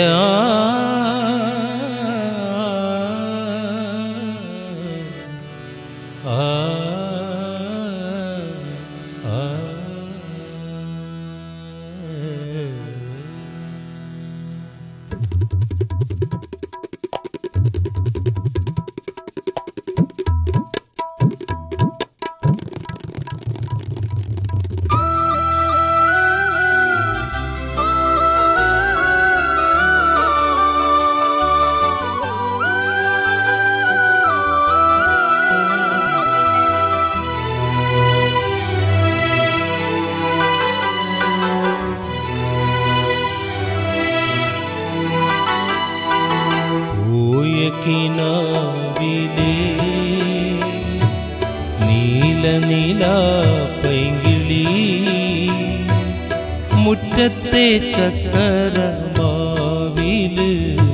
ആ ആ പോയ കിനാവിലേ നീല നീല പൈങ്കിളി മുറ്റത്തെ ചക്കരമാവില്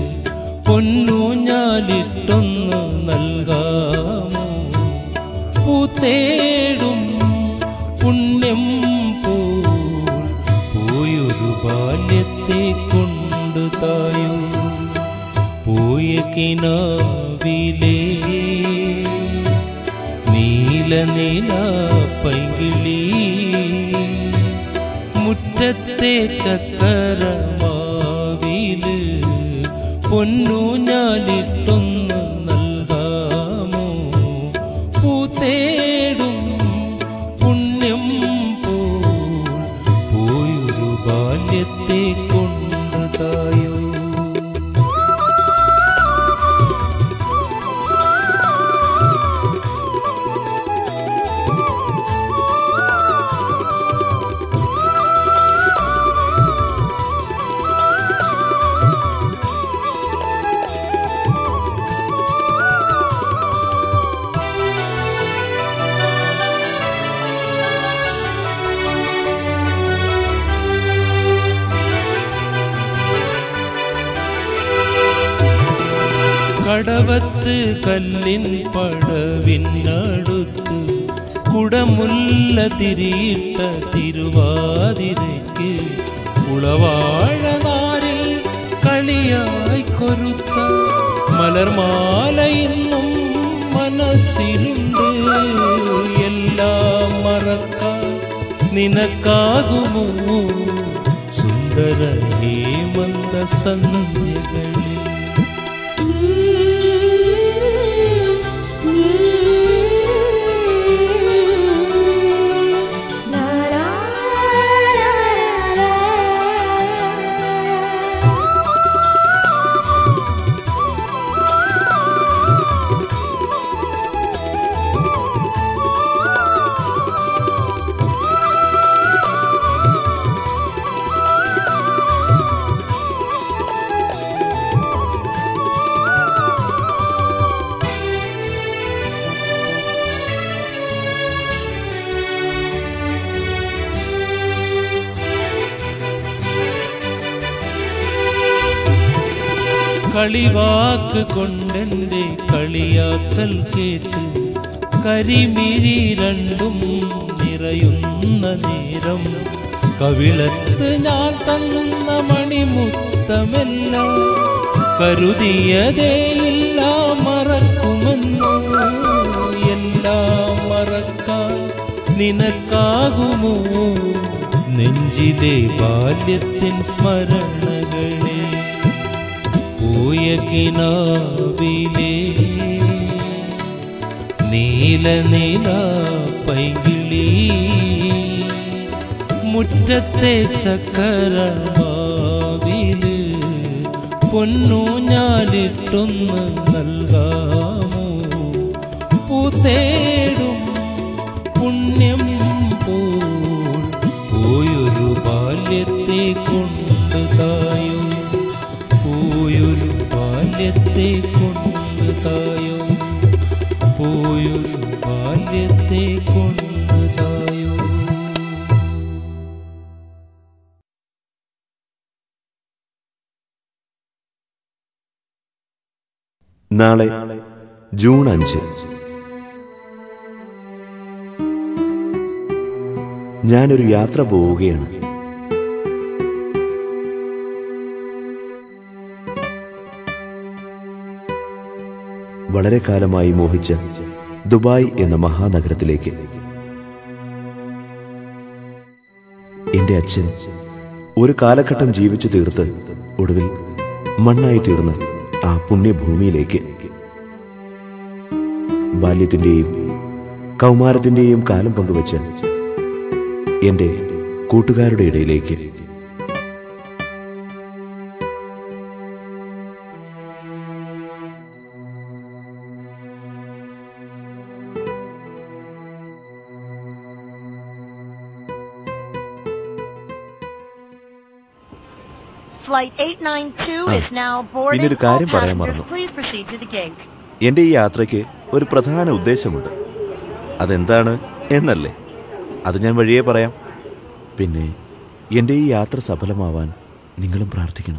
പൊന്നൂഞ്ഞാലിട്ടൊന്നു നൽകാമോ പൂത്തേടും പുണ്യം പോൽ പോയൊരു ബാല്യത്തെ കൊണ്ടു തായോ പോയ കിനാവിലേ നീല നീല പൈകിളി മുറ്റത്തെ ചക്കരമാവില് പൊന്നൂഞ്ഞാലിട്ടൊന്ന് നൽകാമോ പൂത്തേടും പുണ്യം പോൽ പോയൊരു ബാല്യത്തെ കൊണ്ടതായോ കടവത്ത് കല്ലിൻ പടവിനടുത്ത് കുടമുല്ല തിരിയിട്ട തിരുവാതിരയ്ക്ക് ഉളവാഴനാരിൽ കളിയായി കൊരുത്ത മലർമാല ഇന്നും മനസ്സിലുണ്ട് എല്ലാം മറക്കാൻ നിനക്കാകുമോ സുന്ദര ഹേമന്ത സന്ധ്യകളിൽ കളിവാക്ക് കൊണ്ടെന്റെ കളിയാക്കൽ കേട്ട് കരിമിഴി രണ്ടും നിറയുന്ന നേരം കവിളത്ത് ഞാൻ തന്ന മണിമുത്തമെല്ലാം കരുതിയതേയില്ല മറക്കുമെന്ന് എല്ലാം മറക്കാൻ നിനക്കാകുമോ നെഞ്ചിലെ ബാല്യത്തിൻ സ്മരണകളെ പോയ കിനാവിലേ നീല നീല പൈകിളി മുറ്റത്തെ ചക്കരമാവില് പൊന്നൂഞ്ഞാലിട്ടൊന്ന് നൽകാമോ പൂത്തേടും പുണ്യം പോൽ പോയൊരു ബാല്യത്തെ കൊണ്ട് തായോ പോയൊരു ബാല്യത്തെ കൊണ്ട് തായോ പോയൊരു ബാല്യത്തെ കൊണ്ട് തായോ നാളെ ജൂൺ അഞ്ച് ഞാനൊരു യാത്ര പോവുകയാണ് വളരെ കാലമായി മോഹിച്ച ദുബായ് എന്ന മഹാനഗരത്തിലേക്ക് എന്റെ അച്ഛൻ ഒരു കാലഘട്ടം ജീവിച്ചു തീർത്ത് ഒടുവിൽ മണ്ണായി തീർന്ന ആ പുണ്യഭൂമിയിലേക്ക് ബാല്യത്തിന്റെയും കൗമാരത്തിന്റെയും കാലം പങ്കുവച്ച് എന്റെ കൂട്ടുകാരുടെ ഇടയിലേക്ക് Flight 892 ആ, is now boarding. പിന്നൊരു All കാര്യം പറയാൻ passengers, മറന്നു. please proceed to the gate. എന്റെ ഈ യാത്രയ്ക്ക് ഒരു പ്രധാന ഉദ്ദേശമുണ്ട് അതെന്താണ് എന്നല്ലേ അത് ഞാൻ വഴിയേ പറയാം പിന്നെ എന്റെ ഈ യാത്ര സഫലമാവാൻ നിങ്ങളും പ്രാർത്ഥിക്കണം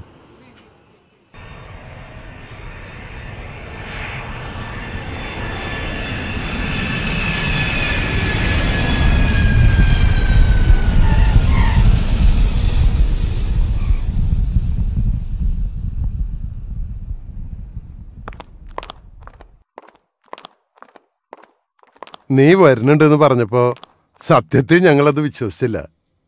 നീ വരുന്നുണ്ടെന്ന് പറഞ്ഞപ്പോ സത്യത്തിൽ ഞങ്ങളത് വിശ്വസിച്ചില്ല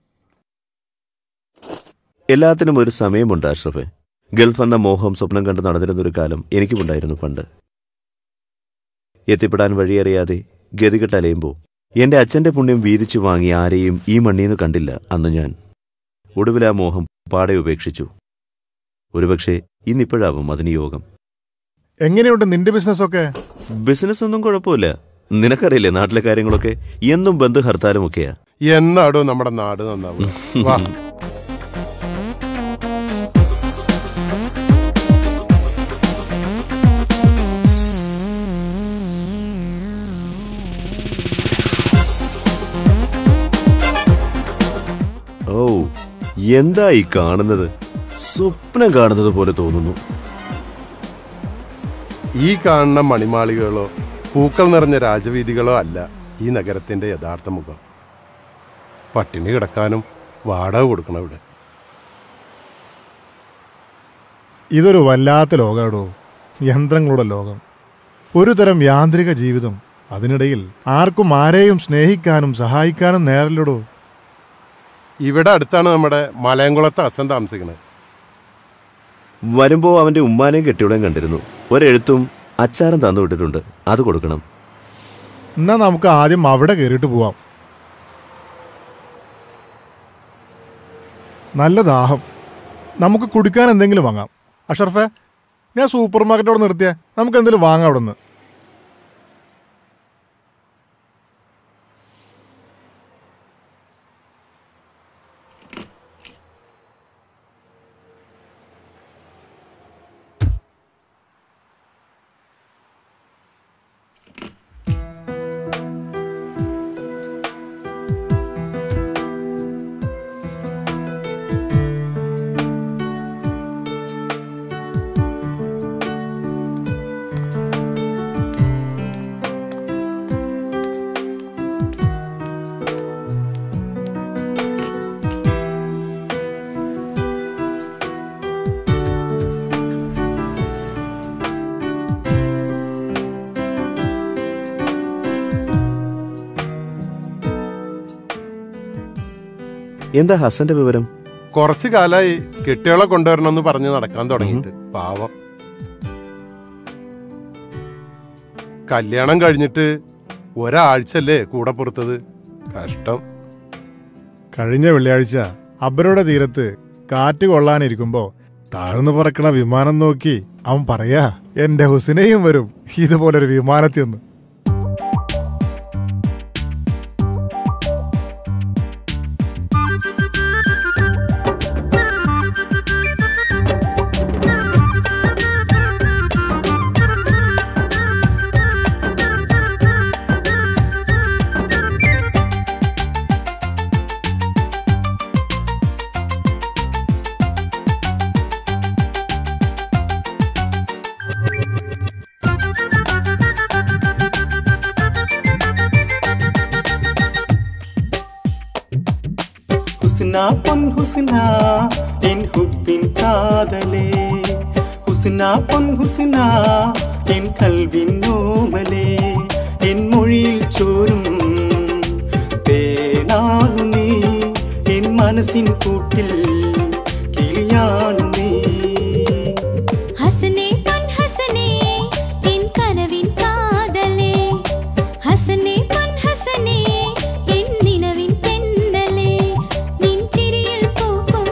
എല്ലാത്തിനും ഒരു സമയമുണ്ട് അഷ്റഫെ ഗൾഫ് എന്ന മോഹം സ്വപ്നം കണ്ട് നടന്നിരുന്നൊരു കാലം എനിക്കുമുണ്ടായിരുന്നു പണ്ട് എത്തിപ്പെടാൻ വഴിയറിയാതെ ഗതികെട്ട് അലയുമ്പോൾ എന്റെ അച്ഛന്റെ പുണ്യം വീതിച്ചു വാങ്ങി ആരെയും ഈ മണ്ണീന്ന് കണ്ടില്ല അന്ന് ഞാൻ ഒടുവിൽ ആ മോഹം പാടെ ഉപേക്ഷിച്ചു ഒരുപക്ഷെ ഇന്നിപ്പോഴാവും അതിന് യോഗം എങ്ങനെയുണ്ട് നിന്റെ ബിസിനസ് ഒക്കെ ബിസിനസ് ഒന്നും കുഴപ്പമില്ല നിനക്കറിയില്ലേ നാട്ടിലെ കാര്യങ്ങളൊക്കെ എന്നും ബന്ധു ഹർത്താലും ഒക്കെയാ എന്നാടോ നമ്മുടെ നാട് നന്നാവുക വാ ഓ എന്താ ഈ കാണുന്നത് സ്വപ്നം കാണുന്നത് പോലെ തോന്നുന്നു ഈ കാണുന്ന മണിമാളികളോ പൂക്കൾ നിറഞ്ഞ രാജവീതികളോ അല്ല ഈ നഗരത്തിന്റെ യഥാർത്ഥ മുഖം പട്ടിണി കിടക്കാനും വാടക കൊടുക്കണം ഇവിടെ ഇതൊരു വല്ലാത്ത ലോകാടോ യന്ത്രങ്ങളുടെ ലോകം ഒരു തരം യാന്ത്രിക ജീവിതം അതിനിടയിൽ ആർക്കും ആരെയും സ്നേഹിക്കാനും സഹായിക്കാനും നേരല്ലടോ ഇവിടെ അടുത്താണ് നമ്മുടെ മലയംകുളത്ത് അസൻ താമസിക്കുന്നത് വരുമ്പോ അവന്റെ ഉമ്മാനെയും കെട്ടിയോടെയും കണ്ടിരുന്നു ഒരെഴുത്തും അച്ചാരം തന്നു വിട്ടിട്ടുണ്ട് അത് കൊടുക്കണം എന്നാ നമുക്ക് ആദ്യം അവിടെ കയറിയിട്ട് പോവാം നല്ല ദാഹം നമുക്ക് കുടിക്കാൻ എന്തെങ്കിലും വാങ്ങാം അഷർഫെ ഞാൻ സൂപ്പർ മാർക്കറ്റോട് നിർത്തിയ നമുക്ക് എന്തെങ്കിലും വാങ്ങാം അവിടെ നിന്ന് എന്താ ഹസന്റെ വിവരം കുറച്ചു കാലായി കെട്ടികളെ കൊണ്ടുവരണമെന്ന് പറഞ്ഞ് നടക്കാൻ തുടങ്ങിയിട്ട് പാവം കല്യാണം കഴിഞ്ഞിട്ട് ഒരാഴ്ചല്ലേ കൂടെ പുറത്തത് കഷ്ടം കഴിഞ്ഞ വെള്ളിയാഴ്ച അബ്രയുടെ തീരത്ത് കാറ്റ് കൊള്ളാനിരിക്കുമ്പോ താഴ്ന്നു പറക്കണ വിമാനം നോക്കി അവൻ പറയാ എന്റെ ഹുസിനയും വരും ഇതുപോലൊരു വിമാനത്തിൽ നിന്ന് ഹുസ്ന പൊൻ ഹുസ്ന എൻ ഹുബിൻ കാതലേ ഹുസ്ന പൊൻ ഹുസ്ന എൻ കൽവിൻ നോമലേ എൻ മൊഴിയിൽ ചോരും തേനാണു നീ എൻ മനസ്സിൻ കൂട്ടിൽ കിളിയാണു നീ ഹസനേ പൊൻ ഹസനേ എൻ കനവിൻ കാതലേ ഹസനേ പൊൻ ഹസനേ എൻ നിലവിൻ തെന്നലേ നിൻ ചിരിയിൽ പൂക്കും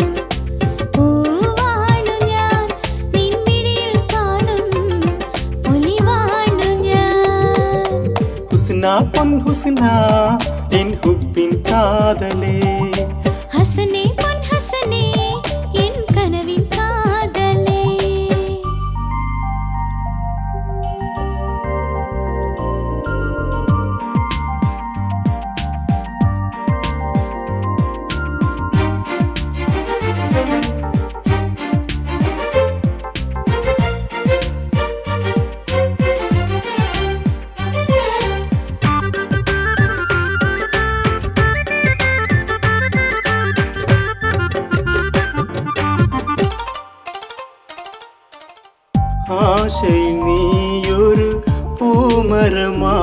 പൂവാണു ഞാൻ നിൻ മിഴിയിൽ കാണും ഒലിവാണു ഞാൻ ഹുസ്ന പൊൻ ഹുസ്ന എൻ ഹുബിൻ കാതലേ ഹസനേ പൊൻ ഹസനേ എൻ കനവിൻ കാതലേ ആശയിൽ നീയൊരു പൂമരമാ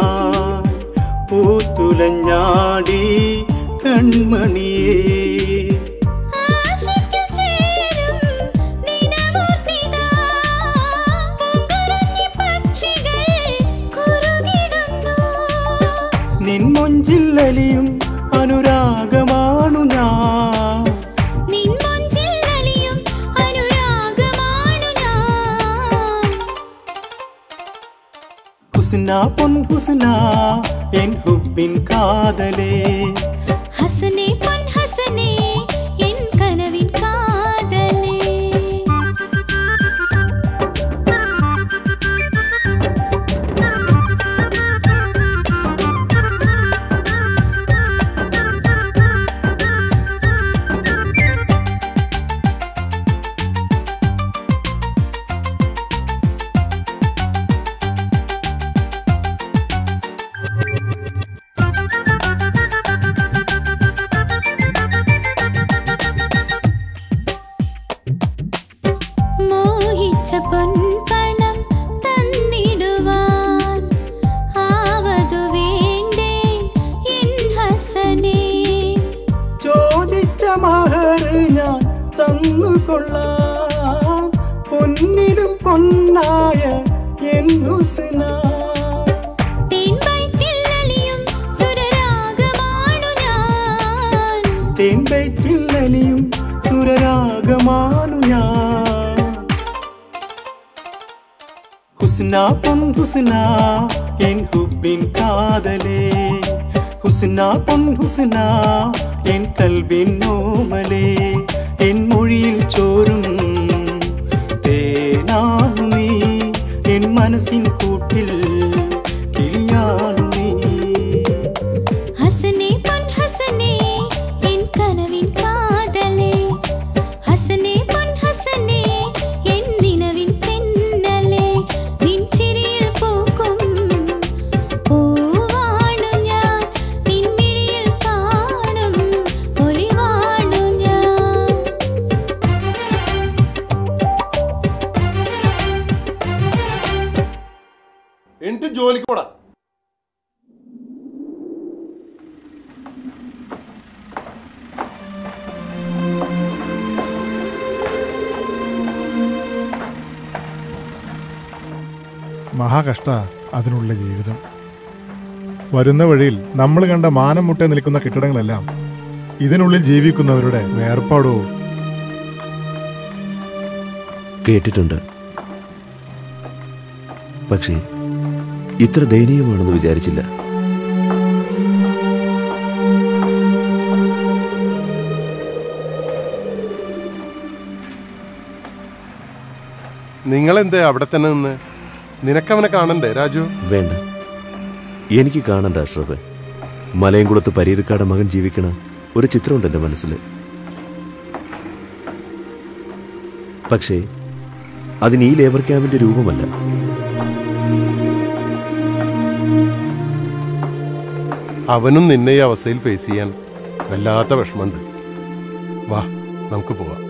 പൂത്തുലഞ്ഞാടി കൺമണിയേ ആശയ്ക്കു ചേരും നിനവോർത്തിതാ പൂങ്കുരുന്നി പക്ഷികൾ കുറുകിടുന്നു നിൻ മൊഞ്ചില്ലലിയും അനുരാഗമാണു ഞാൻ നിൻ മൊഞ്ചിൽ അലിയും അനുരാഗമാണു ഞാൻ ഹുസ്ന പൊൻ ഹുസ്ന എൻ ഹുബിൻ കാതലേ ഹസനേ പൊൻ ഹസനേ എൻ കനവിൻ കാതലേ മോഹിച്ച പൊൻപണം തന്നിടുവാൻ ആവതു വേണ്ടേ എൻ ഹസനേ ചോദിച്ച മഹർ ഞാൻ തന്നുകൊള്ളാം പൊന്നിലും പൊന്നായ എൻ ഹുസ്ന തേൻവയറ്റിൽ അലിയും സുരരാഗമാണു ഞാൻ തേൻപൈത്തില്ലലിയും സുരരാഗമാണു ഞാൻ ഹുസ്ന പൊൻ ഹുസ്ന എൻ ഹുബിൻ കാതലേ ഹുസ്ന പൊൻ ഹുസ്ന എൻ കൽബിൻ നോമലേ എൻ മൊഴിയിൽ ചോരും തേനാണു നീ എൻ മനസ്സിൻ കൂട്ടിൽ കിളിയാണു നീ ഹസനേ പൊൻ ഹസനേ എൻ കനവിൻ കാതലേ ഹസനേ പൊൻ ഹസനേ എൻ നിലവിൻ തെന്നലേ നിൻ ചിരിയിൽ പൂക്കും പൂവാണു ഞാൻ നിൻ മിഴിയിൽ കാണും ഒലിവാണു ഞാൻ എന്നിട്ട് ജോലിക്ക് പോടാ മഹാകഷ്ട അതിനുള്ള ജീവിതം വരുന്ന വഴിയിൽ നമ്മൾ കണ്ട മാനം മുട്ടെ നിൽക്കുന്ന കെട്ടിടങ്ങളെല്ലാം ഇതിനുള്ളിൽ ജീവിക്കുന്നവരുടെ വേർപാടോ കേട്ടിട്ടുണ്ട് പക്ഷേ ഇത്ര ദയനീയമാണെന്ന് വിചാരിച്ചില്ല നിങ്ങളെന്തേ അവിടെ തന്നെ നിന്ന് നിനക്കവനെ കാണണ്ടേ രാജു വേണ്ട എനിക്ക് കാണണ്ട അഷ്റഫ് മലയംകുളത്ത് പരീതിക്കാട് മകൻ ജീവിക്കണ ഒരു ചിത്രമുണ്ട് എൻ്റെ മനസ്സിൽ പക്ഷേ അതിന് ഈ ലേബർ ക്യാമ്പിന്റെ രൂപമല്ല അവനും നിന്നെ ഈ അവസ്ഥയിൽ ഫേസ് ചെയ്യാൻ വല്ലാത്ത വിഷമമുണ്ട് വാ നമുക്ക് പോവാം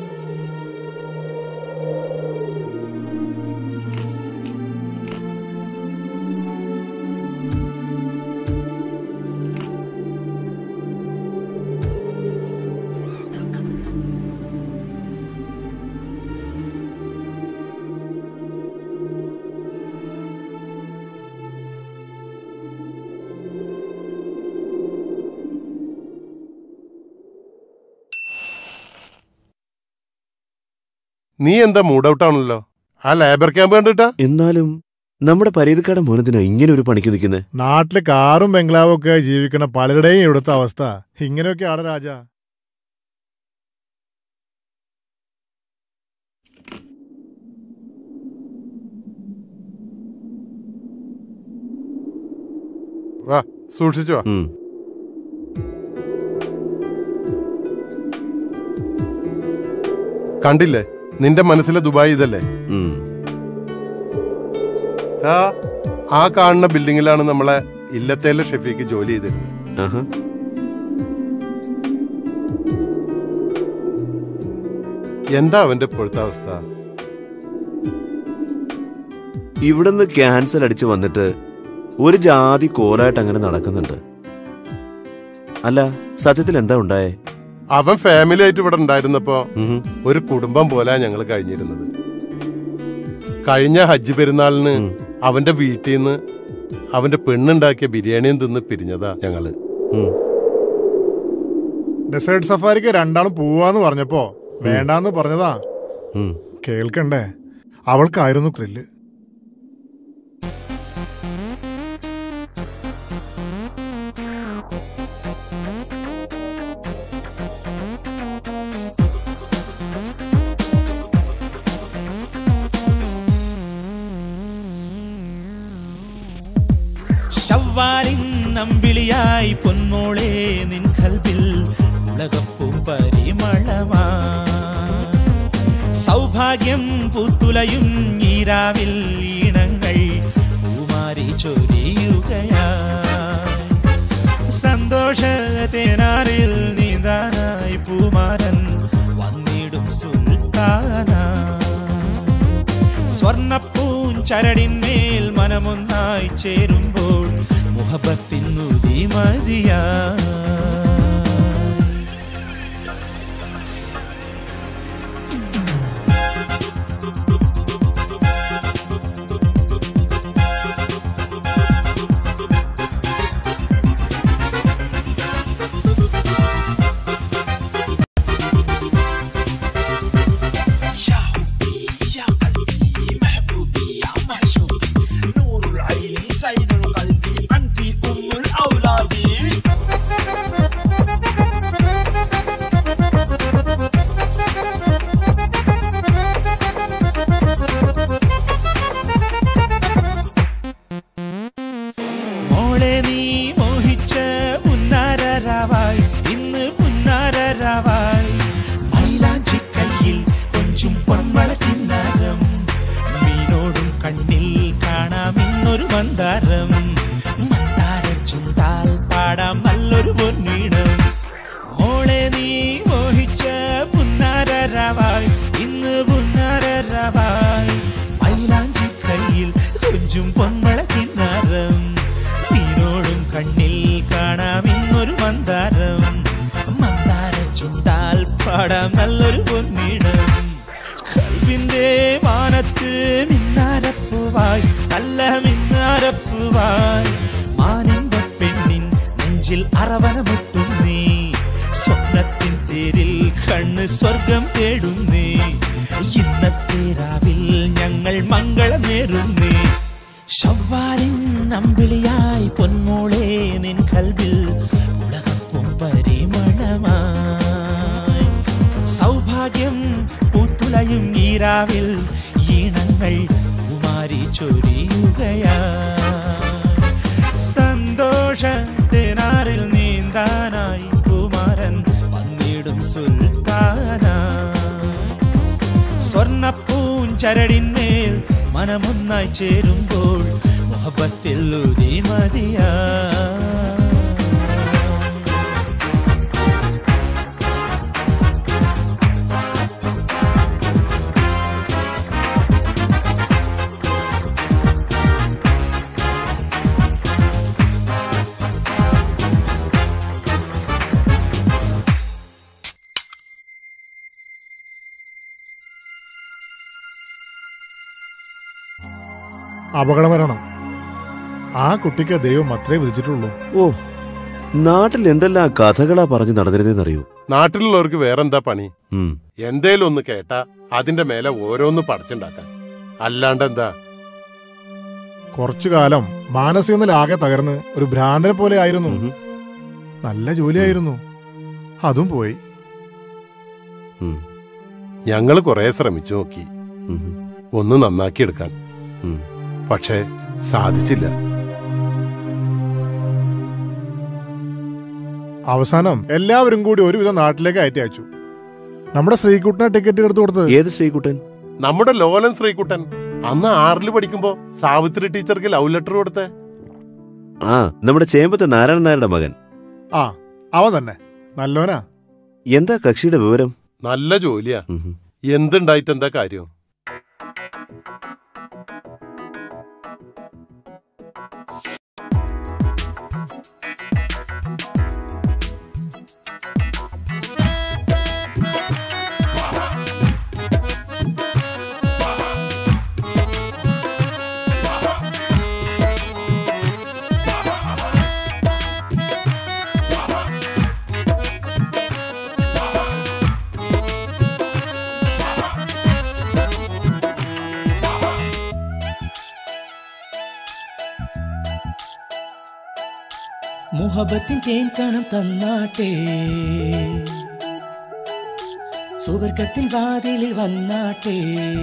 നീ എന്താ മൂഡ് ഔട്ട് ആണല്ലോ ആ ലേബർ ക്യാമ്പ് കണ്ടിട്ടാ എന്നാലും നമ്മുടെ പരീതിക്കാടൻ മോനത്തിനാ ഇങ്ങനെ ഒരു പണിക്ക് നിൽക്കുന്നത് നാട്ടില് കാറും ബംഗ്ലാവും ഒക്കെ ജീവിക്കണ പലരുടെയും ഇവിടുത്തെ അവസ്ഥ ഇങ്ങനെയൊക്കെയാണ് രാജ വാ സൂക്ഷിച്ചു വാ ഉം. കണ്ടില്ലേ നിന്റെ മനസ്സിലെ ദുബായ് ഇതല്ലേ ഉം. ആ ആ കാണുന്ന ബിൽഡിങ്ങിലാണ് നമ്മളെ ഇല്ലത്തേലെ ഷെഫീക്ക് ജോലി ചെയ്തിരുന്നത് ആഹാ. എന്താ അവന്റെ ഇപ്പോഴത്തെ അവസ്ഥ ഇവിടുന്ന് ക്യാൻസൽ അടിച്ച് വന്നിട്ട് ഒരു ജാതി കോലായിട്ട് അങ്ങനെ നടക്കുന്നുണ്ട് അല്ല സത്യത്തിൽ എന്താ ഉണ്ടായേ അവൻ ഫാമിലി ആയിട്ട് ഇവിടെ ഉണ്ടായിരുന്നപ്പോ ഉം. ഒരു കുടുംബം പോലെ ഞങ്ങൾ കഴിഞ്ഞിരുന്നത് കഴിഞ്ഞ ഹജ്ജ് പെരുന്നാളിന് ഉം. അവന്റെ വീട്ടിൽ നിന്ന് അവന്റെ പെണ്ണുണ്ടാക്കിയ ബിരിയാണിയും തിന്ന് പിരിഞ്ഞതാ ഞങ്ങള് ഉം. ഡെസേർട്ട് സഫാരിക്ക് രണ്ടാളും പോവാന്ന് പറഞ്ഞപ്പോ വേണ്ടാന്ന് പറഞ്ഞതാ ഉം. കേൾക്കണ്ടേ അവൾക്കായിരുന്നു ത്രില്ല് ശവ്വാലിൻ നമ്പിളിയായി പൊന്മോളെ നിൻ കൽവിൽ ഉലകപ്പും പരിമളമാ സൗഭാഗ്യം പൂത്തുലയും ഈരാവിൽ ഈണങ്ങൾ പൂമാരി ചൊരിയുകയാ സന്തോഷ തേനാറിൽ നീന്താനായി പൂമാരൻ വന്നിടും സുൽത്താനാ സ്വർണപ്പൂൻ ചരടിന്മേൽ മനമൊന്നായി ചേരുമ്പോൾ മുഹബത്തിൻ നുതി മതിയാ മോളെ നീ മോഹിച്ച പുന്നാരരാവായി ഇന്ന് പുന്നാരരാവായി മൈലാഞ്ചി കയ്യിൽ കൊഞ്ചും പൊന്മള കിന്നാരം മീനോടും കണ്ണിൽ കാണാം ഇന്നൊരു മന്ദാരം മന്ദാര ചുണ്ടാൽ പാടാം നല്ലൊരു പൊന്നീടം മോളെ നീ മോഹിച്ച പുന്നാരരാവായി ഇന്ന് പുന്നാരരാവായി മൈലാഞ്ചി കയ്യിൽ കൊഞ്ചും പൊന്മള കിന്നാരം മീനോടും കണ്ണിൽ കാണാം ഇന്നൊരു മന്ദാരം മന്ദാര ചുണ്ടാൽ പാടാം നല്ലൊരു പൊന്നിടം കൽവിന്റെ മാനത്ത് മിന്നാരപ്പൂവായി നല്ല മിന്നാരപ്പൂവായി മാനിന്റെ പെണ്ണിൻ നെഞ്ചിൽ അറവന മുട്ടുന്നേ സ്വപ്നത്തിൻ തേരിൽ കണ്ണ് സ്വർഗം തേടുന്നേ ഇന്നത്തെ രാവിൽ ഞങ്ങൾ മംഗളം നേരുന്നേ ശവ്വാലിൻ നമ്പിളിയായി പൊന്മോളെ നിൻ കൽവിൽ ഉലകപ്പും പരിമളമായി സൗഭാഗ്യം പൂത്തുലയും ഈരാവിൽ ഈണങ്ങൾ കുമാരി ചൊരിയുകയാ സന്തോഷത്തിനാറിൽ നീന്താനായി കുമാരൻ വന്നിടും സുൽത്താനാ സ്വർണപ്പൂൻ ചരടിന്മേൽ മനമൊന്നായി ചേരുമ്പോൾ മുഹബത്തിൽ ഉതി മതിയാ അപകടമരണം ആ കുട്ടിക്ക് ദൈവം അത്രേ വിധിച്ചിട്ടുള്ളൂ ഓ നാട്ടിൽ എന്തെല്ലാം കഥകളാ പറഞ്ഞു നടന്നിരുന്നറിയൂ നാട്ടിലുള്ളവർക്ക് വേറെന്താ പണി ഉം എന്തേലും ഒന്ന് കേട്ടാ അതിന്റെ മേലെ ഓരോന്ന് പടച്ചുണ്ടാക്കാൻ അല്ലാണ്ട് എന്താ കുറച്ചു കാലം മാനസികനിലാകെ തകർന്ന് ഒരു ഭ്രാന്തനെ പോലെ ആയിരുന്നു ഉം. നല്ല ജോലിയായിരുന്നു അതും പോയി ഉം. ഞങ്ങൾ കുറെ ശ്രമിച്ചു നോക്കി ഉം. ഒന്ന് നന്നാക്കിയെടുക്കാൻ ഉം. പക്ഷേ സാധിച്ചില്ല അവസാനം എല്ലാവരും കൂടി ഒരുവിധം നാട്ടിലേക്ക് അയറ്റി അയച്ചു നമ്മുടെ ശ്രീകുട്ടനെ ടിക്കറ്റ് എടുത്തു കൊടുത്തത് ഏത് ശ്രീകുട്ടൻ നമ്മുടെ ലോലൻ ശ്രീകുട്ടൻ അന്ന് ആറിൽ പഠിക്കുമ്പോ സാവിത്രി ടീച്ചർക്ക് ലവ് ലെറ്റർ കൊടുത്തേ ആ നമ്മുടെ ചേമ്പത്തെ നാരായണൻ നായരുടെ മകൻ ആ അവൻ തന്നെ നല്ലോനാ എന്താ കക്ഷിയുടെ വിവരം നല്ല ജോലിയാ ഉം. എന്തുണ്ടായിട്ട് എന്താ കാര്യം മുഹബത്തിൻ തേൻകണം തന്നാട്ടെ സുവർഗത്തിൻ വാതിലിൽ വന്നാട്ടെ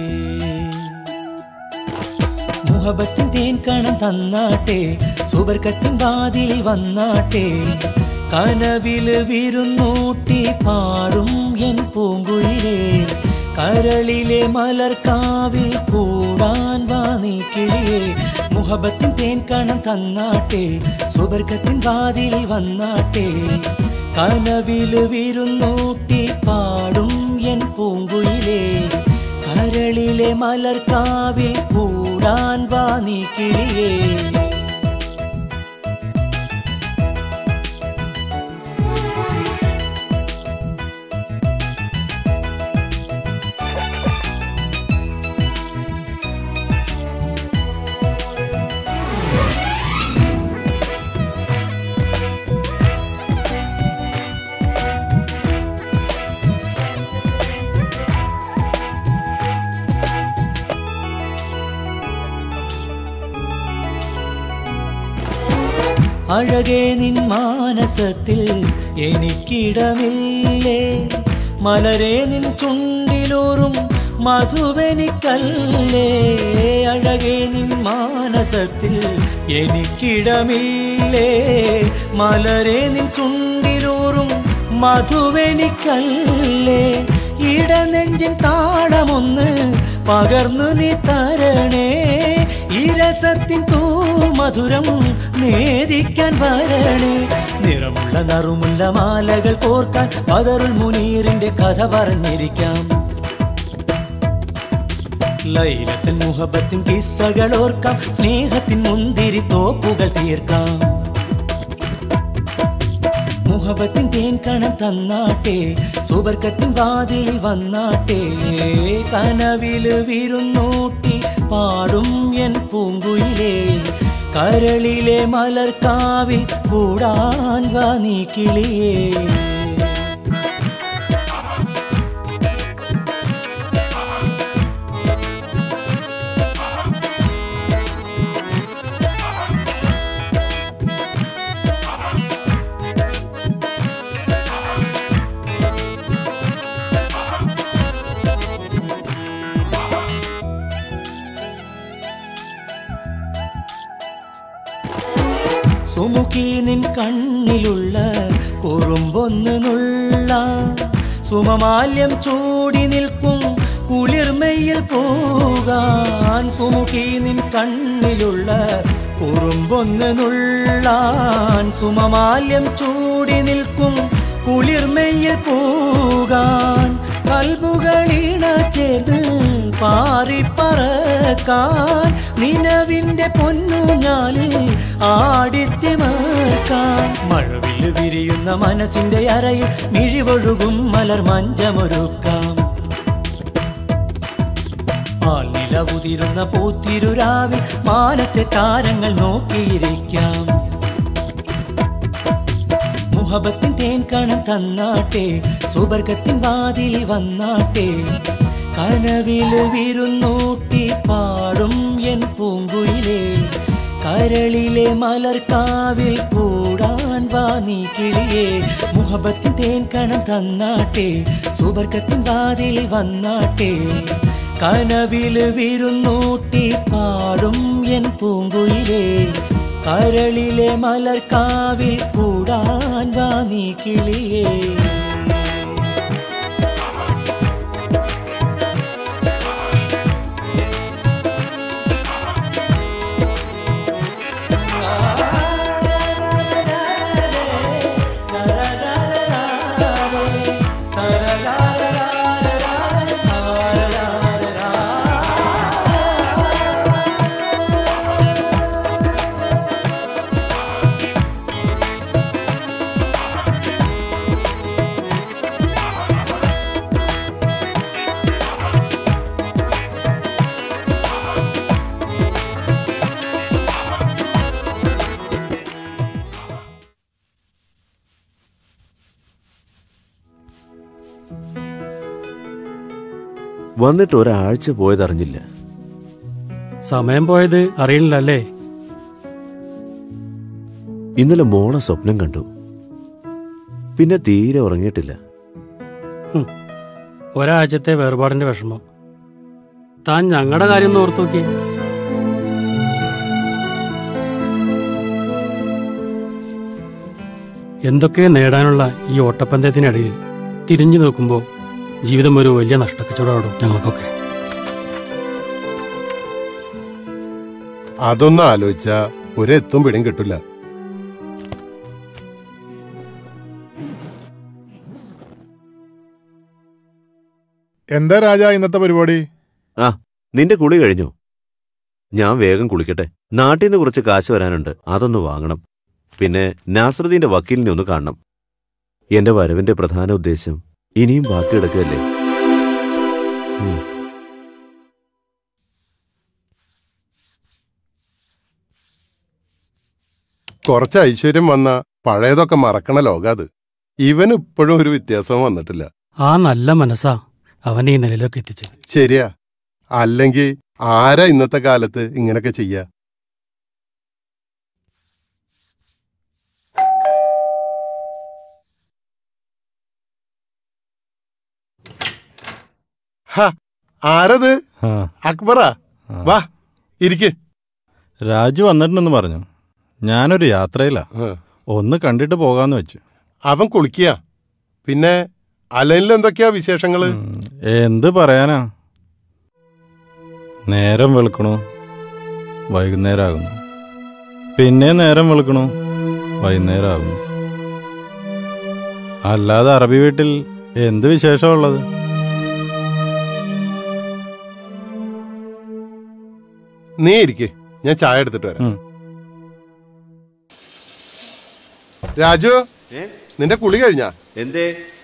മുഹബത്തിൻ തേൻകണം തന്നാട്ടെ സുവർഗത്തിൻ വാതിലിൽ വന്നാട്ടെ കനവില് വിരുന്നൂട്ടി പാടും എൻ പൂങ്കുയിലേ കരളിലെ മലർക്കാവിൽ കൂടാൻ വാ നീ കിളിയേ മുഹബത്തിൻ തേൻകണം തന്നാട്ടെ സുവർഗത്തിൻ വാതിലിൽ വന്നാട്ടെ കനവില് വിരുന്നൂട്ടി പാടും എൻ പൂങ്കുയിലേ കരളിലെ മലർക്കാവിൽ കൂടാൻ വാ നീ കിളിയേ അഴകേ നിൻ മാനസത്തിൽ എനിക്കിടമില്ലേ മലരെ നിൻ ചുണ്ടിലൂറും മധുവെനിക്കല്ലേ അഴകേ നിൻ മാനസത്തിൽ എനിക്കിടമില്ലേ മലരെ നിൻ ചുണ്ടിലൂറും മധുവെനിക്കല്ലേ ഇടനെഞ്ചിൻ താളമൊന്ന് പകർന്നു നീ തരണേ ഇരസത്തിൻ തൂ മധുരം നേദിക്കാൻ വരണേ നിറമുള്ള നറുമുള്ള മാലകൾ കോർക്കാൻ പതറുൽ മുനീറിന്റെ കഥ പറഞ്ഞിരിക്കാം ലൈലത്തിൻ മുഹബത്തിൻ കിസ്സകൾ ഓർക്കാം സ്നേഹത്തിൻ മുന്തിരി തോപ്പുകൾ തീർക്കാം മുഹബത്തിൻ തേൻ കണം തന്നാട്ടെ സുബർക്കത്തിൻ വാതിൽ വന്നാട്ടെ കനവില് വിരുന്നൂട്ടി പാടും എൻ പൂങ്കുയിലേ കരളിലെ മലർക്കാവിൽ കൂടാൻ വാ നീ കിളിയേ സുമുഖി നിൻ കണ്ണിലുള്ള കുറുമ്പൊന്ന് നുള്ള സുമമാല്യം ചൂടി നിൽക്കും കുളിർമയിൽ പോകാൻ സുമുഖി നിൻ കണ്ണിലുള്ള കുറുമ്പൊന്ന് നുള്ളാൻ സുമമാല്യം ചൂടി നിൽക്കും കുളിർമയിൽ പോകാൻ കൽബുകളിണ ചേർന്ന് പാറിപ്പറക്കാൻ നിലവിന്റെ പൊന്നുഞ്ഞാലിൽ ആടിത്തിമർക്കാൻ മഴവില് വിരിയുന്ന മനസ്സിന്റെ അറയിൽ മിഴിവൊഴുകും മലർ മഞ്ചമൊരുക്കാം ആൽനില ഉതിരുന്ന പൂത്തിരുരാവിൽ മാനത്തെ താരങ്ങൾ നോക്കിയിരിക്കാം മുഹബത്തിൻ തേൻ കണം തന്നാട്ടെ സുബർഗത്തിൻ വാതിൽ വന്നാട്ടെ കനവില് വിരുന്നൂട്ടി പാടും എൻ പൂങ്കുയിലേ കരളിലെ മലർക്കാവിൽ കൂടാൻ വാ നീ കിളിയേ മുഹബത്തിൻ തേൻ കണം തന്നാട്ടെ സുബർഗത്തിൻ വാതിൽ വന്നാട്ടെ കനവില് വിരുന്നൂട്ടി പാടും എൻ പൂങ്കുയിലേ കരളിലെ മലർക്കാവിൽ കൂടാൻ വാ നീ കിളിയേ വന്നിട്ട് ഒരാഴ്ച പോയതറിഞ്ഞില്ല സമയം പോയത് അറിയില്ലല്ലേ ഇന്നലെ മോളെ സ്വപ്നം കണ്ടു പിന്നെ തീരെ ഉറങ്ങിയിട്ടില്ല ഒരാഴ്ചത്തെ വേർപാടിന്റെ വിഷമം താൻ ഞങ്ങളുടെ കാര്യം ഒന്ന് ഓർത്തു നോക്കി എന്തൊക്കെ നേടാനുള്ള ഈ ഓട്ടപ്പന്തയത്തിനിടയിൽ തിരിഞ്ഞു നോക്കുമ്പോൾ ജീവിതം ഒരു വലിയ നഷ്ടക്കച്ചവടമാടും ഞങ്ങൾക്കൊക്കെ അതൊന്നും ആലോചിച്ച ഒരെത്തും പിടിയും കിട്ടില്ല എന്താ രാജ ഇന്നത്തെ പരിപാടി ആ നിന്റെ കുളി കഴിഞ്ഞോ ഞാൻ വേഗം കുളിക്കട്ടെ നാട്ടിൽ നിന്ന് കുറച്ച് കാശ് വരാനുണ്ട് അതൊന്ന് വാങ്ങണം പിന്നെ നാസറുദ്ദീന്റെ വക്കീലിനെ ഒന്ന് കാണണം എന്റെ വരവിന്റെ പ്രധാന ഉദ്ദേശം ഇനിയും ബാക്കി കിടക്കുകയല്ലേ ഉം. കുറച്ച് ഐശ്വര്യം വന്ന പഴയതൊക്കെ മറക്കണ ലോക അത് ഇവന് ഇപ്പോഴും ഒരു വ്യത്യാസവും വന്നിട്ടില്ല ആ നല്ല മനസ്സാ അവനെ ഈ നിലയിലൊക്കെ എത്തിച്ചത് ശരിയാ അല്ലെങ്കിൽ ആരാ ഇന്നത്തെ കാലത്ത് ഇങ്ങനൊക്കെ ചെയ്യാ ഹ, ആരത് ആ, അക്ബറാ ആ. വാ ഇരിക്ക് രാജു വന്നിട്ടുണ്ടെന്ന് പറഞ്ഞു ഞാനൊരു യാത്രയിലാ ആ. ഒന്ന് കണ്ടിട്ട് പോകാന്ന് വെച്ചു അവൻ കുളിക്കുക പിന്നെ അലനിൽ എന്തൊക്കെയാ വിശേഷങ്ങള് ഉം, എന്ത് പറയാനാ നേരം വെളുക്കണു വൈകുന്നേരം ആകുന്നു പിന്നെ നേരം വെളുക്കണു വൈകുന്നേരം ആകുന്നു അല്ലാതെ അറബി വീട്ടിൽ എന്ത് വിശേഷമുള്ളത് നീ ഇരിക്ക് ഞാൻ ചായ എടുത്തിട്ട് വരാം ഉം. രാജു നിന്റെ കുളി കഴിഞ്ഞാ എന്തേ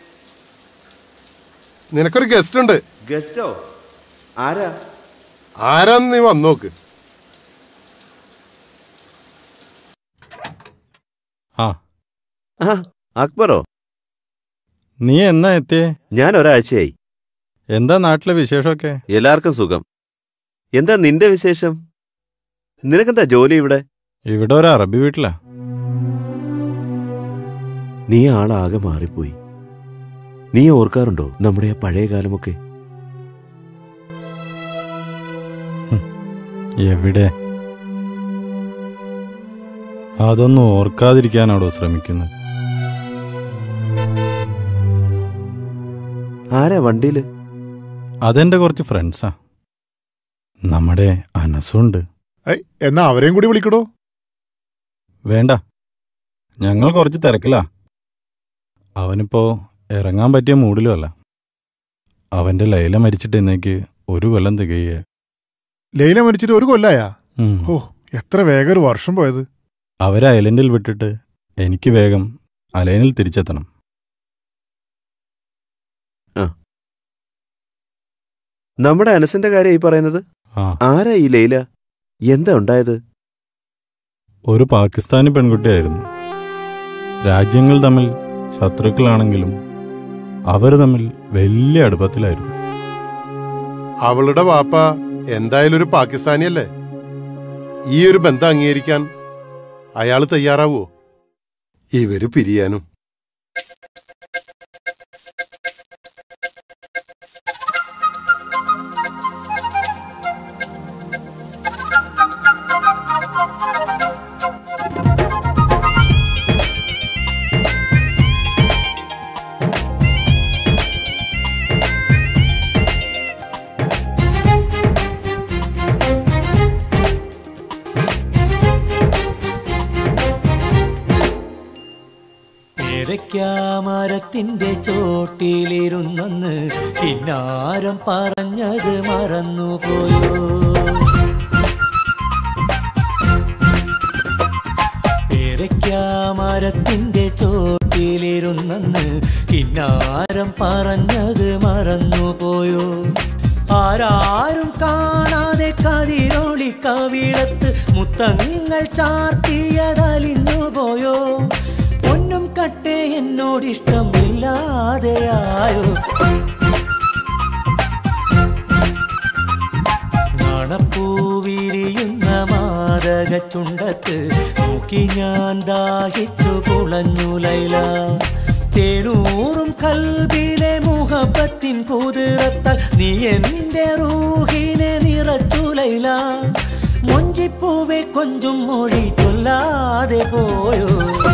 നിനക്കൊരു ഗസ്റ്റ് ഉണ്ട് ഗസ്റ്റോ ആരാ ആരാന്ന് നീ വന്നോക്ക് ആ ആ അക്ബറോ നീ എന്നാ എത്തിയേ ഞാൻ ഒരാഴ്ചയായി എന്താ നാട്ടിലെ വിശേഷമൊക്കെ എല്ലാവർക്കും സുഖം എന്താ നിന്റെ വിശേഷം നിനക്കെന്താ ജോലി ഇവിടെ ഇവിടെ ഒരു അറബി വീട്ടിലാ നീ ആളാകെ മാറിപ്പോയി നീ ഓർക്കാറുണ്ടോ നമ്മുടെ ആ പഴയ കാലമൊക്കെ എവിടെ അതൊന്നും ഓർക്കാതിരിക്കാനാണോ ശ്രമിക്കുന്നത് ആരാ വണ്ടിയില് അതെന്റെ കുറച്ച് ഫ്രണ്ട്സാ നമ്മുടെ അനസുണ്ട് ഐ എന്നാ അവരെയും കൂടി വിളിക്കടോ വേണ്ട ഞങ്ങൾ കുറച്ച് തിരക്കിലാ അവനിപ്പോ ഇറങ്ങാൻ പറ്റിയ മൂഡിലുമല്ല അവന്റെ ലൈല മരിച്ചിട്ട് ഇന്നേക്ക് ഒരു കൊല്ലം തികയെ ലൈല മരിച്ചിട്ട് ഒരു കൊല്ലായാ ഓ എത്ര വേഗം ഒരു വർഷം പോയത് അവരെ ഐലൻഡിൽ വിട്ടിട്ട് എനിക്ക് വേഗം അലൈനിൽ തിരിച്ചെത്തണം നമ്മുടെ അനസിന്റെ കാര്യം ഈ പറയുന്നത് ആ ആരാ ഈ ലൈല എന്താ ഉണ്ടായത് ഒരു പാകിസ്ഥാനി പെൺകുട്ടിയായിരുന്നു രാജ്യങ്ങൾ തമ്മിൽ ശത്രുക്കളാണെങ്കിലും അവർ തമ്മിൽ വലിയ അടുപ്പത്തിലായിരുന്നു അവളുടെ വാപ്പ എന്തായാലും ഒരു പാകിസ്ഥാനിയല്ലേ ഈ ഒരു ബന്ധം അംഗീകരിക്കാൻ അയാൾ തയ്യാറാവോ ഇവര് പിരിയാനും മരത്തിന്റെ ചോട്ടിലിരുന്നെന്ന് കിന്നാരം പറഞ്ഞത് മറന്നുപോയോ മരത്തിന്റെ ചോട്ടിലിരുന്നെന്ന് കിന്നാരം പറഞ്ഞത് മറന്നുപോയോ ആരാരും കാണാതെ കതിരൊളി കവിളത്ത് മുത്തങ്ങൾ ചാർത്തിയതലിഞ്ഞു പോയോ പൊന്നും കട്ടെ എന്നോടിഷ്ടമില്ലാതെയായോ നാണപ്പൂവിരിയുന്ന മാതക ചുണ്ടത്ത് നോക്കി ഞാൻ ദാഹിച്ചു കുളഞ്ഞു ലൈല തേനൂറും കൽബിലെ മുഹബത്തിൻ കുതിരത്താൽ നീ എന്റെ റൂഹിനെ നിറച്ചു ലൈല മൊഞ്ചിപ്പൂവെ കൊഞ്ചും മൊഴി ചൊല്ലാതെ പോയോ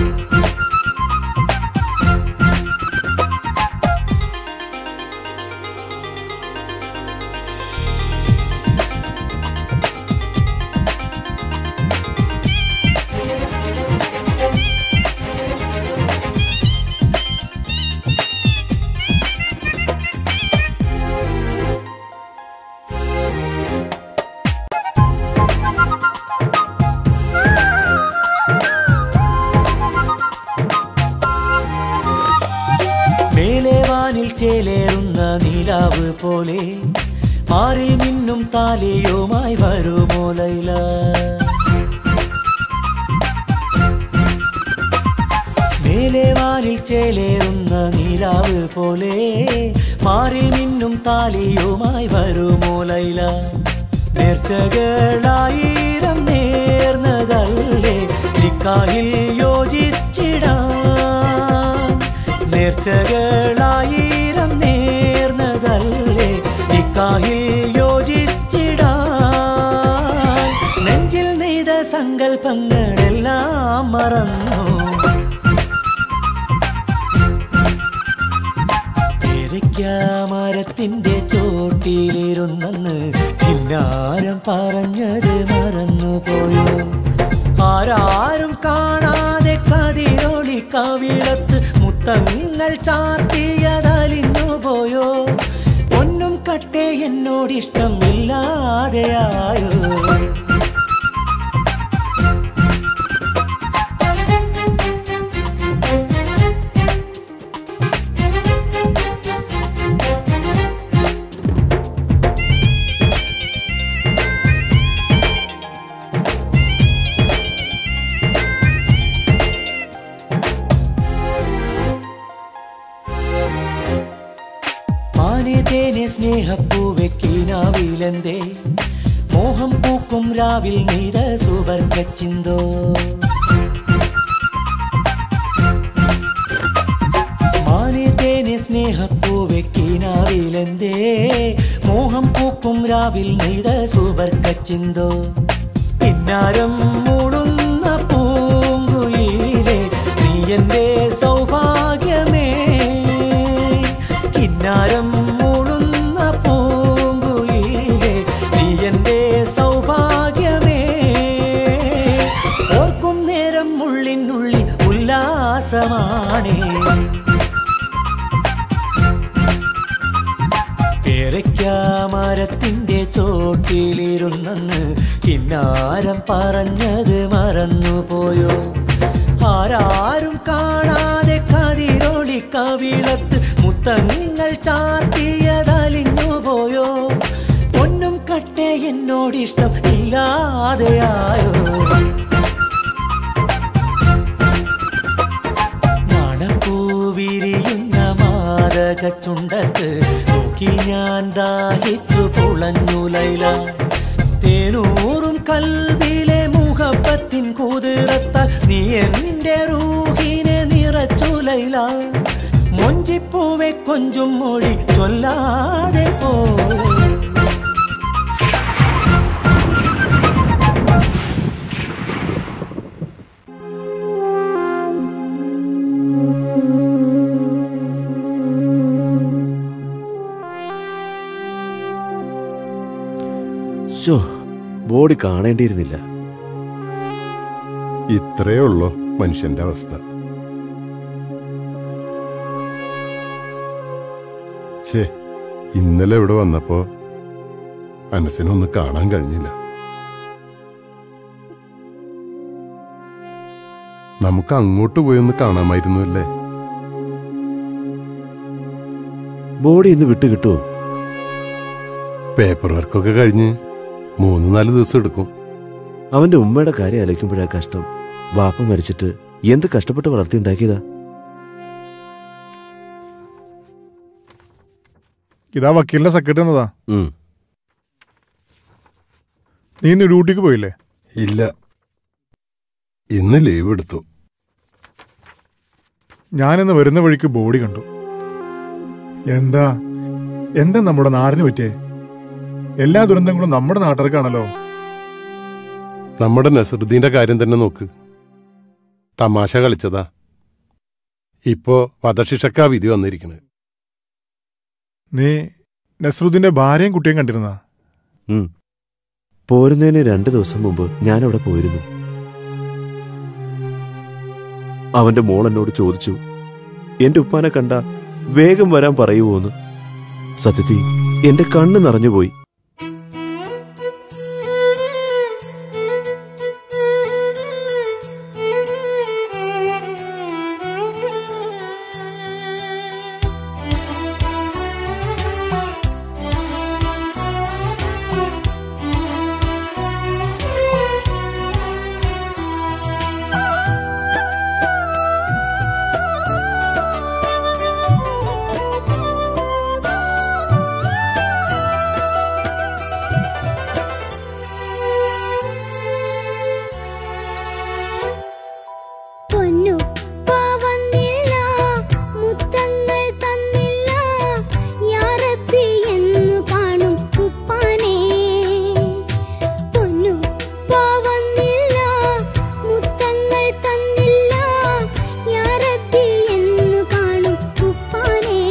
മേലെ വാനിൽ ചേലേറുന്ന നിലാവ് പോലെ മാറിൽ മിന്നും താലിയുമായി വരുമോ ലൈല മേലെ വാനിൽ ചേലേറുന്ന നിലാവ് പോലെ മാറിൽ മിന്നും താലിയുമായി വരുമോ ലൈല നേർച്ചകളായിരം നേർന്നതല്ലേ നിക്കാഹിൽ യോജിച്ചിടാം നേർച്ചകളായിരം നേർന്നതല്ലേ നിക്കാഹിൽ യോജിച്ചിടാൻ നെഞ്ചിൽ നെയ്ത സങ്കൽപ്പങ്ങളെല്ലാം മറന്നു മരത്തിന്റെ ചോട്ടിലിരുന്നെന്ന് കിന്നാരം പറഞ്ഞത് മറന്നുപോയോ ആരാരും കാണാതെ കതിരൊളി കവിളത്ത് മുത്തങ്ങൾ ചാർത്തിയതലിഞ്ഞു പോയോ ഒന്നും കട്ടെ എന്നോടിഷ്ടമില്ലാതെയായോ മാനെ തേനെ സ്നേഹപ്പൂവെക്കിനാവിലെന്തേ മോഹം പൂക്കും രാവിൽ നെയ്ത സുവർഗച്ചിന്തോ മാനെ തേനെ സ്നേഹപ്പൂവെക്കിനാവിലെന്തേ മോഹം പൂക്കും രാവിൽ നെയ്ത സുവർഗച്ചിന്തോ പിന്നാരം മൂടുന്ന പൂങ്കുയിലെ നീ എന്റെ സൗഭാഗ്യമേ കിന്നാരം മൂടുന്ന പൂങ്കുയിലെ നീ എന്റെ സൗഭാഗ്യമേ ഓർക്കും നേരം ഉള്ളിനുള്ളിൽ ഉല്ലാസമാണേ മരത്തിന്റെ ചോട്ടിലിരുന്നെന്ന് കിന്നാരം പറഞ്ഞത് മറന്നുപോയോ ആരാരും കാണാതെ കതിരൊളി കവിളത്ത് മുത്തങ്ങൾ ചാർത്തിയതലിഞ്ഞു പോയോ പൊന്നും കട്ടെ എന്നോടിഷ്ടം ഇല്ലാതെയായോ നാണപ്പൂവിരിയുന്ന മാതക താരക ചുണ്ടത്ത് നോക്കി ഞാൻ ദാഹിച്ചു പുളഞ്ഞു ലൈല തേനൂറും കൽവിലെ മുഖപ്പത്തിൻ കുതിരത്താൽ നീ എന്റെ റൂഹിനെ നിറച്ചു ലൈല മൊഞ്ചിപ്പൂവെ കൊഞ്ചും മൊഴി ചൊല്ലാതെ പോ ശോ ബോഡി കാണേണ്ടിയിരുന്നില്ല ഇത്രയേ ഉള്ളൂ മനുഷ്യന്റെ അവസ്ഥ ഛേ ഇന്നലെ ഇവിടെ വന്നപ്പോ അനസിനൊന്ന് കാണാൻ കഴിഞ്ഞില്ല നമുക്ക് അങ്ങോട്ട് പോയി ഒന്ന് കാണാമായിരുന്നു അല്ലേ ബോഡി ഇന്ന് വിട്ടു കിട്ടുമോ പേപ്പർ വർക്കൊക്കെ കഴിഞ്ഞ് മൂന്ന് നാല് ദിവസം എടുക്കും അവന്റെ ഉമ്മയുടെ കാര്യം ആലോചിക്കുമ്പോഴാ കഷ്ടം വാപ്പ മരിച്ചിട്ട് എന്ത് കഷ്ടപ്പെട്ട് വളർത്തിയുണ്ടാക്കിയതാ ഇതാ വക്കീലിന്റെ സെക്രട്ടറി എന്നതാ ഉം. നീ ഇന്ന് ഡ്യൂട്ടിക്ക് പോയില്ലേ ഇല്ല ഇന്ന് ലീവ് എടുത്തു ഞാനിന്ന് വരുന്ന വഴിക്ക് ബോഡി കണ്ടു എന്താ എന്താ നമ്മുടെ നാടിന് പറ്റിയേ എല്ലാ ദുരന്തങ്ങളും നമ്മുടെ നാട്ടുകാർക്കാണല്ലോ നമ്മുടെ നസറുദ്ദീന്റെ കാര്യം തന്നെ നോക്ക് തമാശ കളിച്ചതാ ഇപ്പോ വധശിക്ഷക്കാ വിധി വന്നിരിക്കണത് നീ നസ്രുദ്ദീന്റെ ഭാര്യയും കുട്ടിയും കണ്ടിരുന്ന ഉം. പോരുന്നതിന് രണ്ട് ദിവസം മുമ്പ് ഞാൻ അവിടെ പോയിരുന്നു അവന്റെ മോൾ എന്നോട് ചോദിച്ചു എന്റെ ഉപ്പാനെ കണ്ട വേഗം വരാൻ പറയുവോന്ന് സത്യത്തിൽ എന്റെ കണ്ണ് നിറഞ്ഞുപോയി പൊന്നുപ്പ വന്നില്ല മുത്തങ്ങൾ തന്നില്ല യാ റബ്ബി എന്നു കാണും ഉപ്പാനെ പൊന്നുപ്പ വന്നില്ല മുത്തങ്ങൾ തന്നില്ല യാ റബ്ബി എന്നു കാണും ഉപ്പാനെ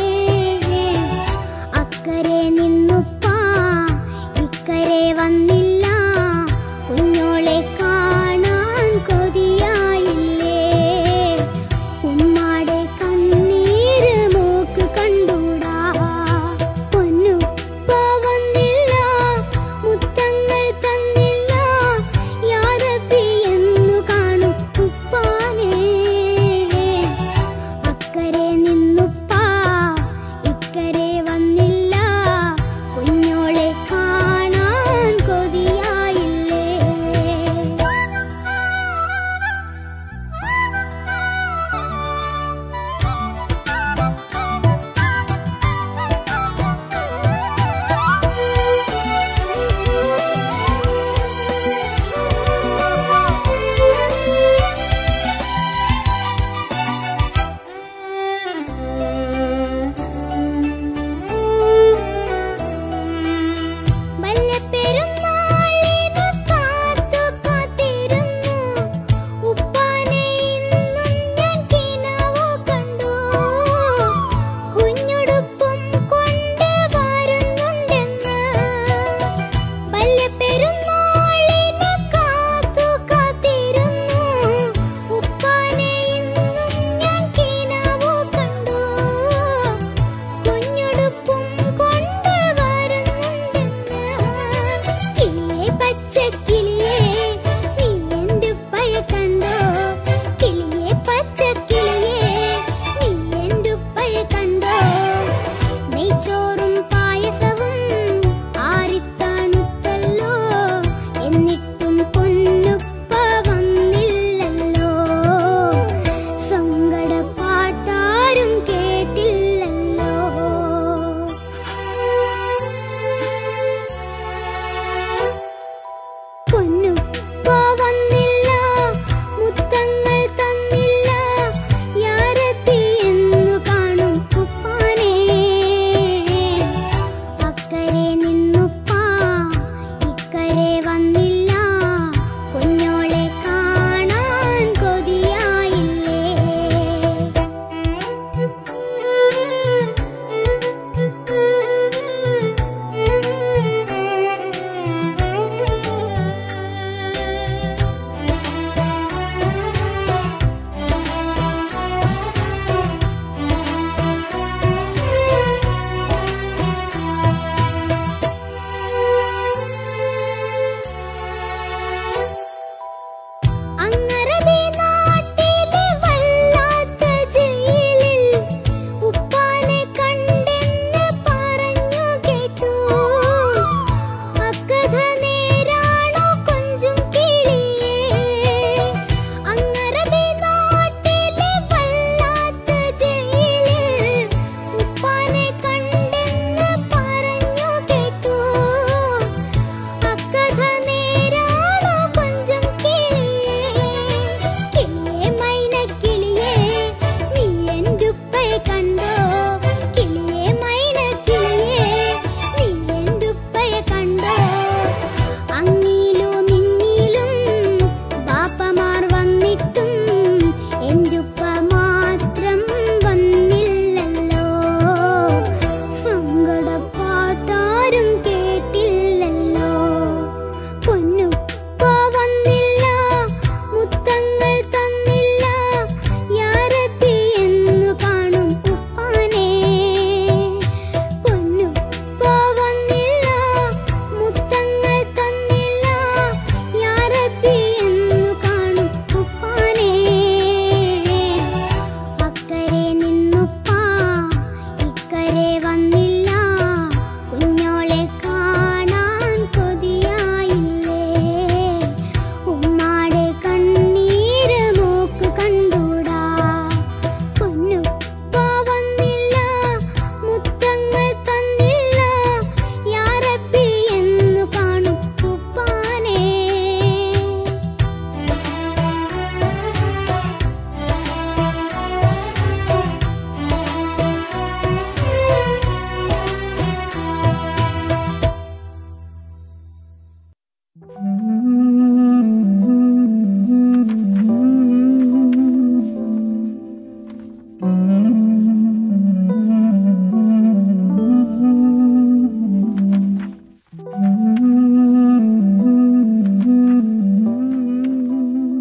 അക്കരെ നിന്നുപ്പ ഇക്കരെ വന്നില്ല കുഞ്ഞോളെ കാണാൻ കൊതിയായില്ലേ ഉമ്മാടെ കണ്ണീര് മൂക്ക് കണ്ടൂടാ പൊന്നുപ്പ വന്നില്ല മുത്തങ്ങൾ തന്നില്ല യാ റബ്ബി എന്നു കാണും ഉപ്പാനെ അക്കരെ നിന്നുപ്പ ഇക്കരെ വന്നില്ല കുഞ്ഞോളെ കാണാൻ കൊതിയായില്ലേ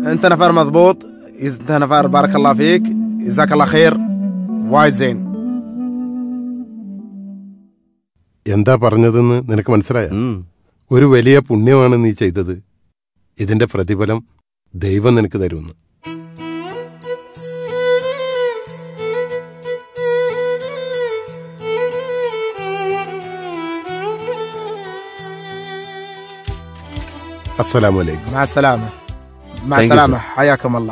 انت نفر مضبوط انت نفر بارك الله فيك جزاك الله خير وايد زين എന്താ പറഞ്ഞതെന്ന് നിനക്ക് മനസ്സിലായ ഒരു വലിയ പുണ്യമാണ് നീ ചെയ്തത് ഇതിന്റെ പ്രതിഫലം ദൈവം നിനക്ക് തരുമെന്ന് അസ്സലാമു അലൈക്കും مع السلامة مع Thank you, السلامة sir. حياكم الله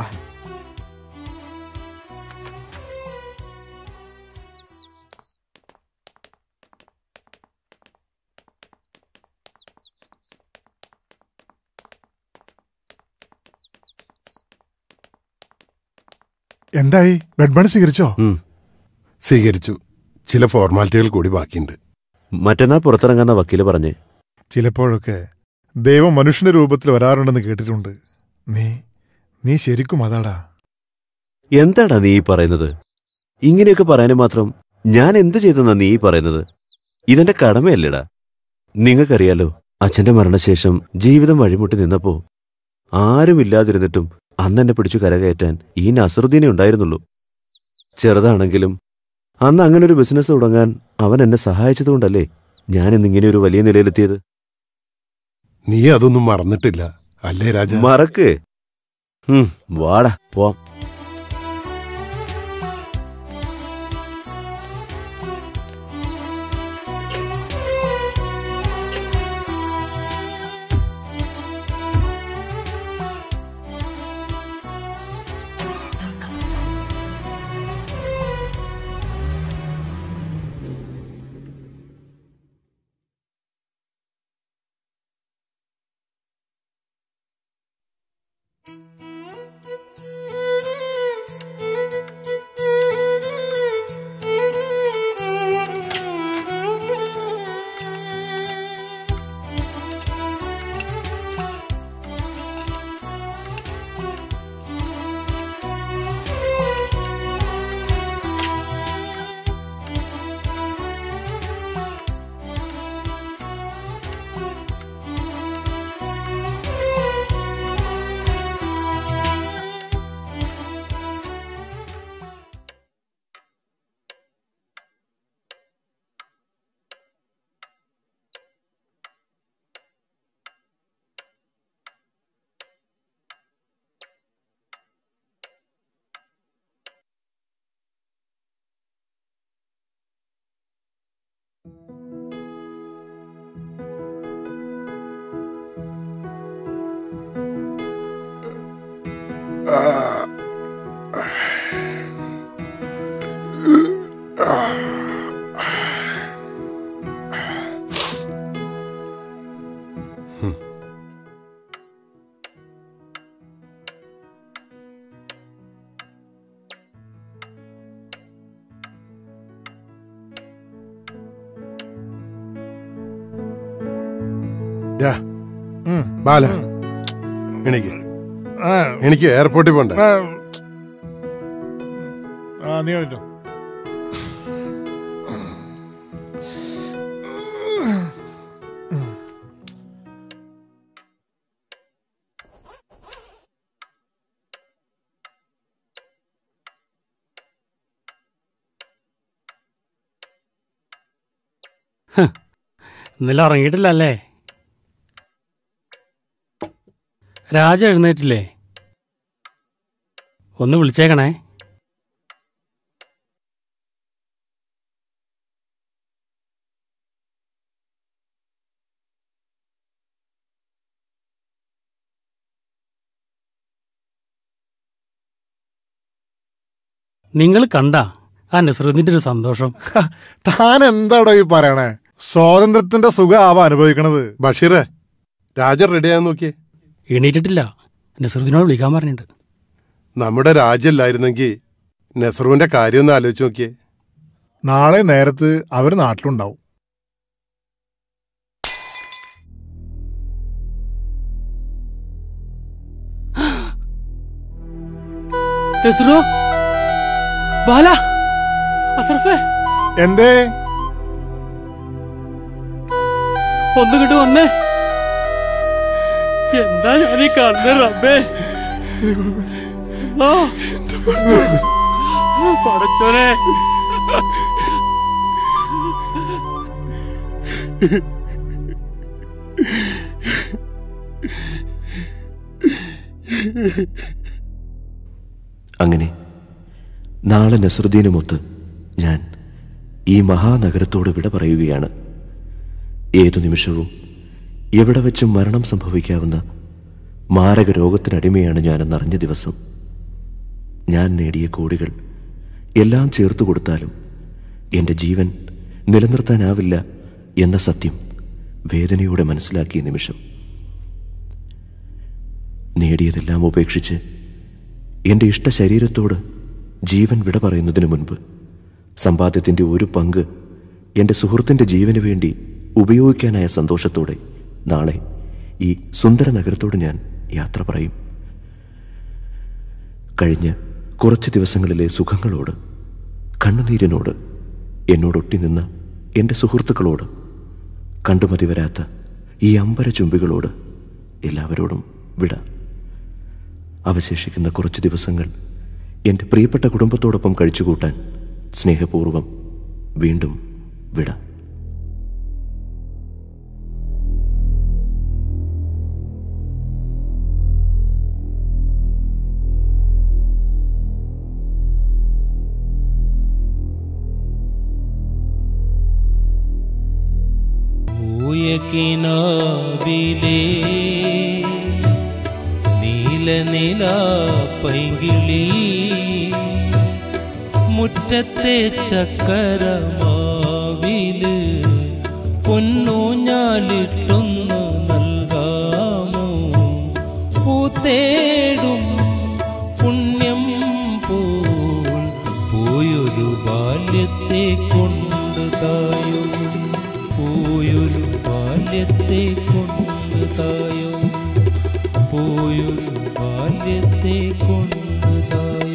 എന്തായി ബെഡ് ബൺ സ്വീകരിച്ചോ സ്വീകരിച്ചു ചില ഫോർമാലിറ്റികൾ കൂടി ബാക്കിയുണ്ട് മറ്റന്നാ പുറത്തിറങ്ങാന്ന വക്കീല് പറഞ്ഞേ ചിലപ്പോഴൊക്കെ ദൈവം മനുഷ്യന്റെ രൂപത്തിൽ വരാറുണ്ടെന്ന് കേട്ടിട്ടുണ്ട് നീ നീ ശരിക്കും അതാടാ എന്താടാ നീ ഈ പറയുന്നത് ഇങ്ങനെയൊക്കെ പറയാനും മാത്രം ഞാൻ എന്ത് ചെയ്തെന്നാ നീ ഈ പറയുന്നത് ഇതെന്റെ കടമയല്ലേടാ നിങ്ങൾക്കറിയാലോ അച്ഛന്റെ മരണശേഷം ജീവിതം വഴിമുട്ടി നിന്നപ്പോ ആരുമില്ലാതിരുന്നിട്ടും അന്ന് എന്നെ പിടിച്ചു കരകയറ്റാൻ ഈ നസറുദ്ദീനെ ഉണ്ടായിരുന്നുള്ളൂ ചെറുതാണെങ്കിലും അന്ന് അങ്ങനെ ഒരു ബിസിനസ് തുടങ്ങാൻ അവൻ എന്നെ സഹായിച്ചതുകൊണ്ടല്ലേ ഞാൻ ഇന്നിങ്ങനെ ഒരു വലിയ നിലയിലെത്തിയത് നീ അതൊന്നും മറന്നിട്ടില്ല അല്ലേ രാജ മറക്ക് ഉം, വാടാ പോവാം ഡാ, ബാല എനിക്ക് എനിക്ക് എയർപോർട്ടിൽ പോണ്ട ആ നീ പറ്റോ ഇന്നലെ ഇറങ്ങിയിട്ടില്ല അല്ലേ രാജ എഴുന്നേറ്റില്ലേ ഒന്ന് വിളിച്ചേക്കണേ നിങ്ങൾ കണ്ട ആ നസറുദ്ദീന്റെ ഒരു സന്തോഷം താൻ എന്താടോ ഈ പറയണേ സ്വാതന്ത്ര്യത്തിന്റെ സുഖം ആവാ അനുഭവിക്കണത് ബഷീറെ രാജ റെഡിയാന്ന് നോക്കിയേ എണീറ്റിട്ടില്ല നസറുദ്ദീനോട് വിളിക്കാൻ പറഞ്ഞിട്ടുണ്ട് നമ്മുടെ രാജ്യമില്ലായിരുന്നെങ്കിൽ നെസ്രുവിന്റെ കാര്യം ഒന്ന് ആലോചിച്ച് നോക്കിയേ നാളെ നേരത്ത് അവര് നാട്ടിലുണ്ടാവും നസറോ ബാല അസർഫേ എന്തേ ഒന്ന് കിട്ടു വന്നേ എന്താ ഞാൻ ഈ കാണുന്നത് റബ്ബേ ആ, പടച്ചോനെ അങ്ങനെ നാളെ നസറുദ്ദീനുമൊത്ത് ഞാൻ ഈ മഹാനഗരത്തോട് വിട പറയുകയാണ് ഏതു നിമിഷവും എവിടെ വെച്ചും മരണം സംഭവിക്കാവുന്ന മാരക രോഗത്തിനടിമയാണ് ഞാനെന്നറിഞ്ഞ ദിവസം ഞാൻ നേടിയ കോടികൾ എല്ലാം ചേർത്തു കൊടുത്താലും എൻ്റെ ജീവൻ നിലനിർത്താനാവില്ല എന്ന സത്യം വേദനയോടെ മനസ്സിലാക്കിയ നിമിഷം നേടിയതെല്ലാം ഉപേക്ഷിച്ച് എൻ്റെ ഇഷ്ട ശരീരത്തോട് ജീവൻ വിട പറയുന്നതിന് മുൻപ് സമ്പാദ്യത്തിൻ്റെ ഒരു പങ്ക് എൻ്റെ സുഹൃത്തിൻ്റെ ജീവന് വേണ്ടി ഉപയോഗിക്കാനായ സന്തോഷത്തോടെ നാളെ ഈ സുന്ദര നഗരത്തോട് ഞാൻ യാത്ര പറയും കഴിഞ്ഞ കുറച്ച് ദിവസങ്ങളിലെ സുഖങ്ങളോട് കണ്ണുനീരിനോട് എന്നോടൊട്ടി നിന്ന എൻ്റെ സുഹൃത്തുക്കളോട് കണ്ടുമതി വരാത്ത ഈ അമ്പര ചുംബികളോട് എല്ലാവരോടും വിട അവശേഷിക്കുന്ന കുറച്ച് ദിവസങ്ങൾ എൻ്റെ പ്രിയപ്പെട്ട കുടുംബത്തോടൊപ്പം കഴിച്ചുകൂട്ടാൻ സ്നേഹപൂർവം വീണ്ടും വിട ൂയക്കിനാവിലേ നീലനില പൈകിളി മുറ്റത്തെ ചക്കരമാവില് പൊന്നൂഞ്ഞാലിട്ടൊന്നു നൽകാമോ പൂത്തേടും പുണ്യം പോൽ പോയൊരു ബാല്യത്തെ കൊണ്ട് തായോ പോയൊരു ബാല്യത്തെ കൊണ്ട് തായോ പോയൊരു ബാല്യത്തെ കൊണ്ട് തായോ